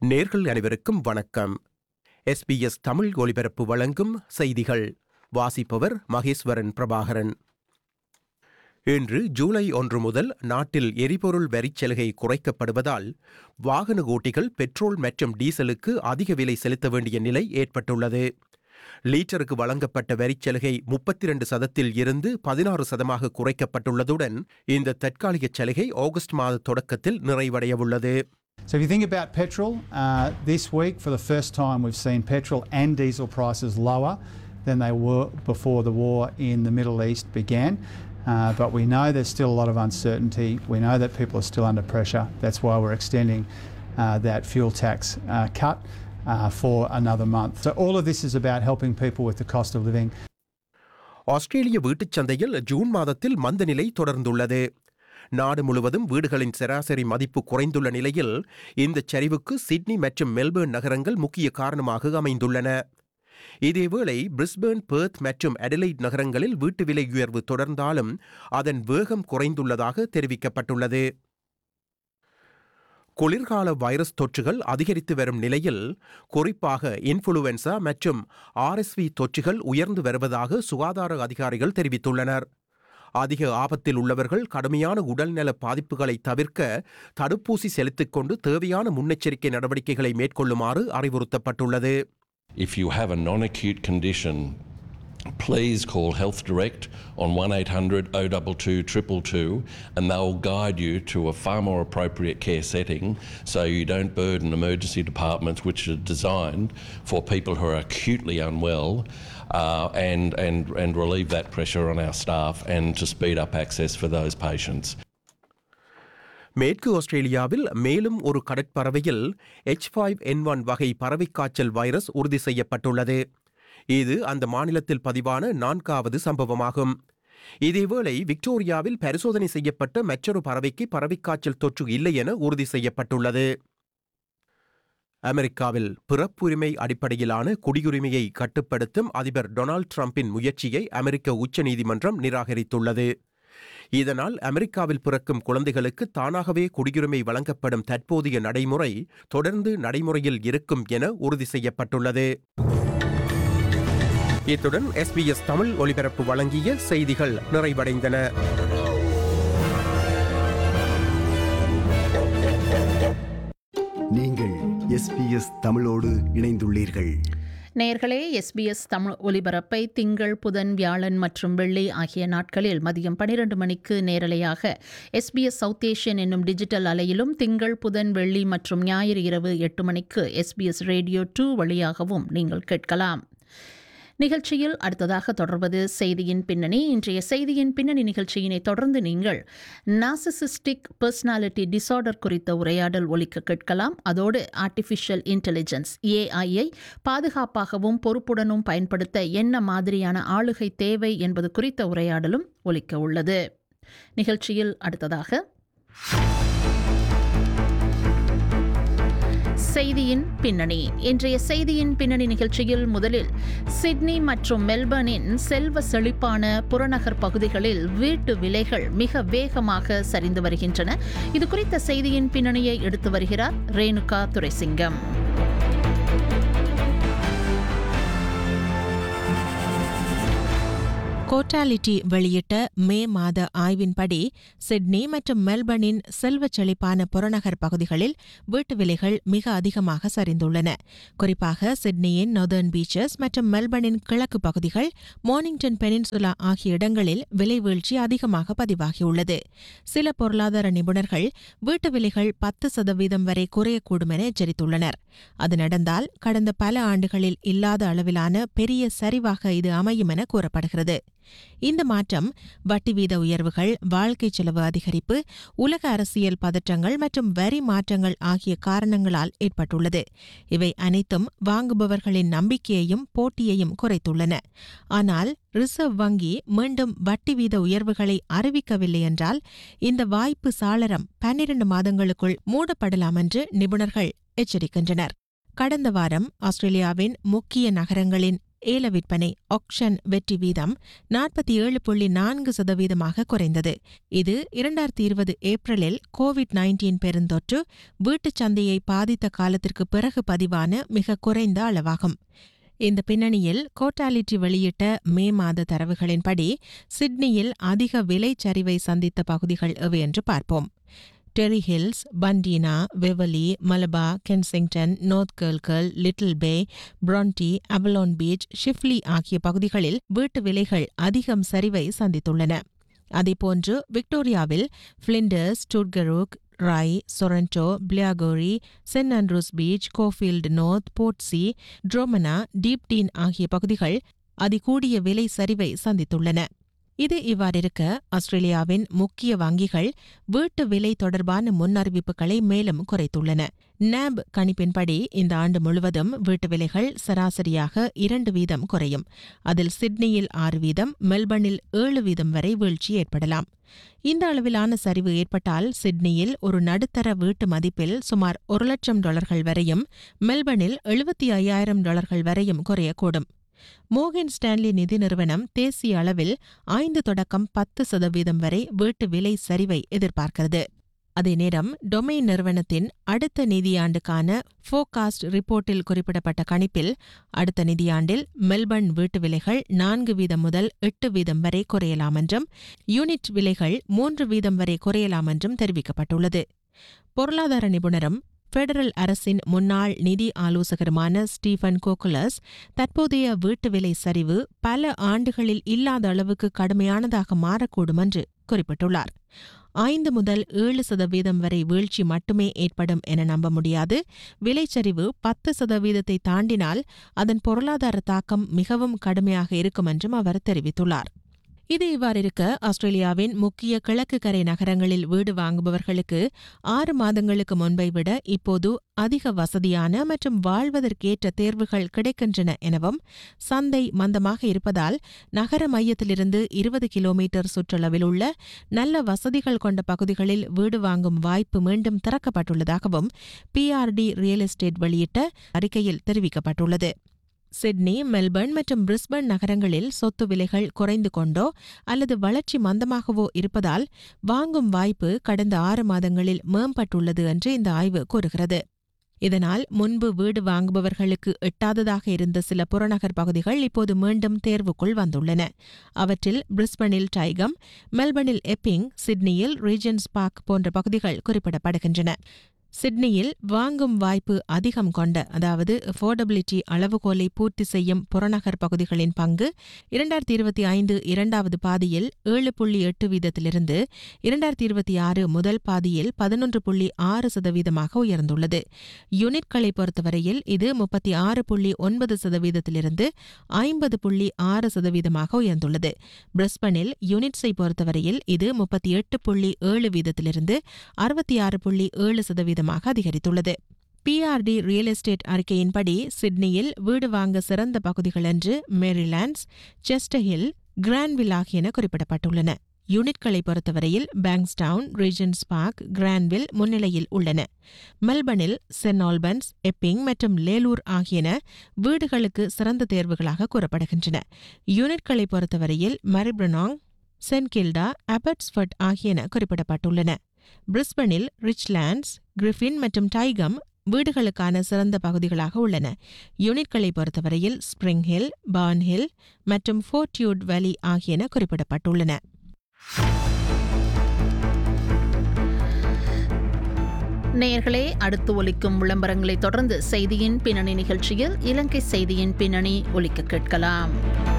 நேர்கள் அனைவருக்கும் வணக்கம் எஸ்பிஎஸ் தமிழ் ஒலிபரப்பு வழங்கும் செய்திகள் வாசிப்பவர் மகேஸ்வரன் பிரபாகரன் இன்று ஜூலை ஒன்று முதல் நாட்டில் எரிபொருள் வரிச்சலுகை குறைக்கப்படுவதால் வாகன ஓட்டிகள் பெட்ரோல் மற்றும் டீசலுக்கு அதிக விலை செலுத்த வேண்டிய நிலை ஏற்பட்டுள்ளது லீட்டருக்கு வழங்கப்பட்ட வரிச்சலுகை முப்பத்தி இரண்டு சதத்தில் இருந்து பதினாறு சதமாக குறைக்கப்பட்டுள்ளதுடன் இந்த தற்காலிக சலுகை ஆகஸ்ட் மாத தொடக்கத்தில் நிறைவடையவுள்ளது So if you think about petrol, uh, this week for the first time we've seen petrol and diesel prices lower than they were before the war in the Middle East began. Uh, but we know there's still a lot of uncertainty. We know that people are still under pressure. That's why we're extending uh, that fuel tax uh, cut uh, for another month. So all of this is about helping people with the cost of living. ஆஸ்திரேலிய வீட்டுச் சந்தையில் June மாதத்தில் மந்த நிலை தொடர்ந்துள்ளது நாடு முழுவதும் வீடுகளின் சராசரி மதிப்பு குறைந்துள்ள நிலையில் இந்த சரிவுக்கு சிட்னி மற்றும் மெல்பேர்ன் நகரங்கள் முக்கிய காரணமாக அமைந்துள்ளன இதேவேளை பிரிஸ்பேர்ன் பெர்த் மற்றும் அடலைட் நகரங்களில் வீட்டு விலை உயர்வு தொடர்ந்தாலும் அதன் வேகம் குறைந்துள்ளதாக தெரிவிக்கப்பட்டுள்ளது குளிர்கால வைரஸ் தொற்றுகள் அதிகரித்து வரும் நிலையில் குறிப்பாக இன்ஃபுளுவென்சா மற்றும் ஆர்எஸ்வி தொற்றுகள் உயர்ந்து வருவதாக சுகாதார அதிகாரிகள் தெரிவித்துள்ளனர் அதிக ஆபத்தில் உள்ளவர்கள் கடுமையான உடல்நல பாதிப்புகளை தவிர்க்க தடுப்பூசி செலுத்திக் கொண்டு தேவையான முன்னெச்சரிக்கை நடவடிக்கைகளை மேற்கொள்ளுமாறு அறிவுறுத்தப்பட்டுள்ளது If you have a non acute condition, please call Health Direct on 1800 022 222 and they'll guide you to a far more appropriate care setting so you don't burden emergency departments which are designed for people who are acutely unwell uh, and, and, and relieve that pressure on our staff and to speed up access for those patients. மேற்கு ஆஸ்திரேலியாவில் மேலும் ஒரு கடற்பறவையில் H five N one வகை பறவைக் காய்ச்சல் virus உறுதி செய்யப்பட்டுள்ளது இது அந்த மாநிலத்தில் பதிவான நான்காவது சம்பவமாகும் இதேவேளை விக்டோரியாவில் பரிசோதனை செய்யப்பட்ட மற்றொரு பறவைக்கு பறவைக் காய்ச்சல் தொற்று இல்லை என உறுதி செய்யப்பட்டுள்ளது அமெரிக்காவில் பிறப்புரிமை அடிப்படையிலான குடியுரிமையை கட்டுப்படுத்தும் அதிபர் டொனால்ட் ட்ரம்பின் முயற்சியை அமெரிக்க உச்சநீதிமன்றம் நிராகரித்துள்ளது இதனால் அமெரிக்காவில் பிறக்கும் குழந்தைகளுக்கு தானாகவே குடியுரிமை வழங்கப்படும் தற்போதைய நடைமுறை தொடர்ந்து நடைமுறையில் இருக்கும் என உறுதி செய்யப்பட்டுள்ளது இத்துடன் எஸ்பிஎஸ் தமிழ் ஒலிபரப்பு வழங்கிய செய்திகள் நிறைவடைந்தன நீங்கள் எஸ்பிஎஸ் தமிழோடு இணைந்துள்ளீர்கள் நேயர்களே எஸ்பிஎஸ் தமிழ் ஒலிபரப்பை திங்கள் புதன் வியாழன் மற்றும் வெள்ளி ஆகிய நாட்களில் மதியம் பனிரெண்டு மணிக்கு நேரலையாக எஸ்பிஎஸ் சவுத் ஏஷியன் என்னும் டிஜிட்டல் அலையிலும் திங்கள் புதன் வெள்ளி மற்றும் ஞாயிறு இரவு எட்டு மணிக்கு எஸ்பிஎஸ் ரேடியோ டூ வழியாகவும் நீங்கள் கேட்கலாம் நிகழ்ச்சியில் அடுத்ததாக தொடர்வது செய்தியின் பின்னணி இன்றைய செய்தியின் பின்னணி நிகழ்ச்சியினை தொடர்ந்து நீங்கள் நாசிசிஸ்டிக் பர்சனாலிட்டி டிசார்டர் குறித்த உரையாடல் ஒலிக்க கேட்கலாம் அதோடு ஆர்டிஃபிஷியல் இன்டெலிஜென்ஸ் ஏஐயை பாதுகாப்பாகவும் பொறுப்புடனும் பயன்படுத்த என்ன மாதிரியான ஆளுகை தேவை என்பது குறித்த உரையாடலும் ஒலிக்க உள்ளது நிகழ்ச்சியில் அடுத்ததாக செய்தியின் பின்னணி இன்றைய செய்தியின் பின்னணி நிகழ்ச்சியில் முதலில் சிட்னி மற்றும் மெல்பர்னின் செல்வ செழிப்பான புறநகர் பகுதிகளில் வீட்டு விலைகள் மிக வேகமாக சரிந்து வருகின்றன இது குறித்த செய்தியின் பின்னணியை எடுத்து வருகிறார் ரேணுகா துரைசிங்கம் கோட்டாலிட்டி வெளியிட்ட மே மாத ஆய்வின்படி சிட்னி மற்றும் மெல்பர்னின் செல்வச் செழிப்பான புறநகர் பகுதிகளில் வீட்டு விலைகள் மிக அதிகமாக சரிந்துள்ளன குறிப்பாக சிட்னியின் நொதர்ன் பீச்சஸ் மற்றும் மெல்பர்னின் கிழக்கு பகுதிகள் மோர்னிங்டன் பெனின்சுலா ஆகிய இடங்களில் விலை வீழ்ச்சி அதிகமாக பதிவாகியுள்ளது சில பொருளாதார நிபுணர்கள் வீட்டு விலைகள் பத்து சதவீதம் வரை குறையக்கூடும் என எச்சரித்துள்ளனர் அது நடந்தால் கடந்த பல ஆண்டுகளில் இல்லாத அளவிலான பெரிய சரிவாக இது அமையும் என கூறப்படுகிறது இந்த மாற்றம் வட்டி வீத உயர்வுகள் வாழ்க்கை செலவு அதிகரிப்பு உலக அரசியல் பதற்றங்கள் மற்றும் வரி மாற்றங்கள் ஆகிய காரணங்களால் ஏற்பட்டுள்ளது இவை அனைத்தும் வாங்குபவர்களின் நம்பிக்கையையும் போட்டியையும் குறைத்துள்ளன ஆனால் ரிசர்வ் வங்கி மீண்டும் வட்டி வீத உயர்வுகளை அறிவிக்கவில்லை என்றால் இந்த வாய்ப்பு சாளரம் பன்னிரண்டு மாதங்களுக்குள் மூடப்படலாம் என்று நிபுணர்கள் எச்சரிக்கின்றனர் கடந்த வாரம் ஆஸ்திரேலியாவின் முக்கிய நகரங்களின் ஏல விற்பனை ஆக்ஷன் வெற்றி வீதம் நாற்பத்தி ஏழு புள்ளி நான்கு சதவீதமாக குறைந்தது இது இரண்டாயிரத்தி இருபது ஏப்ரலில் கோவிட் நைன்டீன் பெருந்தொற்று வீட்டுச் சந்தையை பாதித்த காலத்திற்கு பிறகு பதிவான மிக குறைந்த அளவாகும் இந்த பின்னணியில் கோட்டாலிட்டி வெளியிட்ட மே மாத தரவுகளின்படி சிட்னியில் அதிக விலைச்சரிவை சந்தித்த பகுதிகள் எவை என்று பார்ப்போம் Terrey Hills Bundeena Waverley Malabar Kensington North Curl Curl Little Bay Bronte Avalon Beach Chifley ஆகிய பகுதிகளில் வீட்டு விலைகள் அதிகம் சரிவை சந்தித்துள்ளன அதேபோன்று விக்டோரியாவில் Flinders Tootgarook Rye Sorrento Blairgowrie St Andrews Beach Caulfield North Portsea Dromana Deepdene ஆகிய பகுதிகள் அதிகூடிய விலை சரிவை சந்தித்துள்ளன இது இவ்வாறிருக்க ஆஸ்திரேலியாவின் முக்கிய வங்கிகள் வீட்டு விலை தொடர்பான முன்னறிவிப்புகளை மேலும் குறைத்துள்ளன நாப் கணிப்பின்படி இந்த ஆண்டு முழுவதும் வீட்டு விலைகள் சராசரியாக இரண்டு வீதம் குறையும் அதில் சிட்னியில் ஆறு வீதம் மெல்பர்னில் ஏழு வீதம் வரை வீழ்ச்சி ஏற்படலாம் இந்த அளவிலான சரிவு ஏற்பட்டால் சிட்னியில் ஒரு நடுத்தர வீட்டு மதிப்பில் சுமார் ஒரு லட்சம் டாலர்கள் வரையும் மெல்பர்னில் எழுபத்தி ஐயாயிரம் டாலர்கள் வரையும் குறையக்கூடும் மோகன் ஸ்டான்லி நிதி நிறுவனம் தேசிய அளவில் ஐந்து தொடக்கம் பத்து சதவீதம் வரை வீட்டு விலை சரிவை எதிர்பார்க்கிறது அதே நேரம் டொமைன் நிறுவனத்தின் அடுத்த நிதியாண்டுக்கான ஃபோகாஸ்ட் ரிப்போர்ட்டில் குறிப்பிடப்பட்ட கணிப்பில் அடுத்த நிதியாண்டில் மெல்பர்ன் வீட்டு விலைகள் நான்கு வீதம் முதல் எட்டு வீதம் வரை குறையலாம் என்றும் யூனிட் விலைகள் மூன்று வீதம் வரை குறையலாம் என்றும் தெரிவிக்கப்பட்டுள்ளது பொருளாதார நிபுணரும் பெடரல் அரசின் முன்னாள் நிதி ஆலோசகருமான ஸ்டீஃபன் கோகுலஸ் தற்போதைய வீட்டு விலை சரிவு பல ஆண்டுகளில் இல்லாத அளவுக்கு கடுமையானதாக மாறக்கூடும் என்று குறிப்பிட்டுள்ளார் ஐந்து முதல் ஏழு சதவீதம் வரை வீழ்ச்சி மட்டுமே ஏற்படும் என நம்ப முடியாது விலைச்சரிவு பத்து சதவீதத்தை தாண்டினால் அதன் பொருளாதார தாக்கம் மிகவும் கடுமையாக இருக்கும் என்றும் அவர் தெரிவித்துள்ளார் இது இவ்வாறிருக்க ஆஸ்திரேலியாவின் முக்கிய கிழக்கு கரை நகரங்களில் வீடு வாங்குபவர்களுக்கு ஆறு மாதங்களுக்கு முன்பை விட இப்போது அதிக வசதியான மற்றும் வாழ்வதற்கேற்ற தேர்வுகள் கிடைக்கின்றன எனவும் சந்தை மந்தமாக இருப்பதால் நகர மையத்திலிருந்து இருபது கிலோமீட்டர் சுற்றளவில் உள்ள நல்ல வசதிகள் கொண்ட பகுதிகளில் வீடு வாங்கும் வாய்ப்பு மீண்டும் திறக்கப்பட்டுள்ளதாகவும் பிஆர்டி ரியல் எஸ்டேட் வெளியிட்ட அறிக்கையில் தெரிவிக்கப்பட்டுள்ளது சிட்னி மெல்பர்ன் மற்றும் பிரிஸ்பர்ன் நகரங்களில் சொத்து விலைகள் குறைந்து கொண்டோ அல்லது வளர்ச்சி மந்தமாகவோ இருப்பதால் வாங்கும் வாய்ப்பு கடந்த ஆறு மாதங்களில் மேம்பட்டுள்ளது என்று இந்த ஆய்வு கூறுகிறது இதனால் முன்பு வீடு வாங்குபவர்களுக்கு எட்டாததாக இருந்த சில புறநகர் பகுதிகள் இப்போது மீண்டும் தேர்வுக்குள் வந்துள்ளன அவற்றில் பிரிஸ்பனில் டைகம் மெல்பர்னில் எப்பிங் சிட்னியில் ரீஜன்ஸ் பார்க் போன்ற பகுதிகள் குறிப்பிடப்படுகின்றன சிட்னியில் வாங்கும் வாய்ப்பு அதிகம் கொண்ட அதாவது அஃபோர்டபிலிட்டி அளவுகோலை பூர்த்தி செய்யும் புறநகர் பகுதிகளின் பங்கு இரண்டாயிரத்தி இருபத்தி ஐந்து இரண்டாவது பாதியில் ஏழு புள்ளி எட்டு வீதத்திலிருந்து இரண்டாயிரத்தி இருபத்தி ஆறு முதல் பாதியில் பதினொன்று புள்ளி ஆறு சதவீதமாக உயர்ந்துள்ளது யூனிட்களை பொறுத்தவரையில் இது முப்பத்தி ஆறு புள்ளி ஒன்பது சதவீதத்திலிருந்து ஐம்பது புள்ளி ஆறு சதவீதமாக உயர்ந்துள்ளது பிரிஸ்பனில் யூனிட்ஸை பொறுத்தவரையில் இது முப்பத்தி எட்டு புள்ளி ஏழு வீதத்திலிருந்து அறுபத்தி ஆறு புள்ளி ஏழு சதவீதமாக அதிகரித்துள்ளது பிஆர்டி ரியல் எஸ்டேட் அறிக்கையின்படி சிட்னியில் வீடு வாங்க சிறந்த பகுதிகள் என்று மேரிலாண்ட்ஸ் செஸ்டஹில் கிரான்வில் ஆகியன குறிப்பிடப்பட்டுள்ளன யூனிட்களை பொறுத்தவரையில் பேங்க்ஸ்டவுன் ரீஜன்ஸ் பார்க் கிரான்வில் முன்னிலையில் உள்ளன மெல்பர்னில் சென்ட் ஆல்பன்ஸ் எப்பிங் மற்றும் லேலூர் ஆகியன வீடுகளுக்கு சிறந்த தேர்வுகளாக கூறப்படுகின்றன யூனிட்களை பொறுத்தவரையில் மரிப்ரனாங் சென்ட் கில்டா அபட்ஸ்ஃபர்ட் ஆகியன குறிப்பிடப்பட்டுள்ளன பிரிஸ்பனில் ரிச்லாண்ட்ஸ் கிரிஃபின் மற்றும் டைகம் வீடுகளுக்கான சிறந்த பகுதிகளாக உள்ளன யூனிட்களை பொறுத்தவரையில் ஸ்பிரிங் ஹில் பார்ன் ஹில் மற்றும் ஃபோர்ட்யூட் வேலி ஆகியன குறிப்பிடப்பட்டுள்ளன நேயர்களே அடுத்து ஒலிக்கும் விளம்பரங்களை தொடர்ந்து செய்தியின் பின்னணி நிகழ்ச்சியில் இலங்கை செய்தியின் பின்னணி ஒலிக்க கேட்கலாம்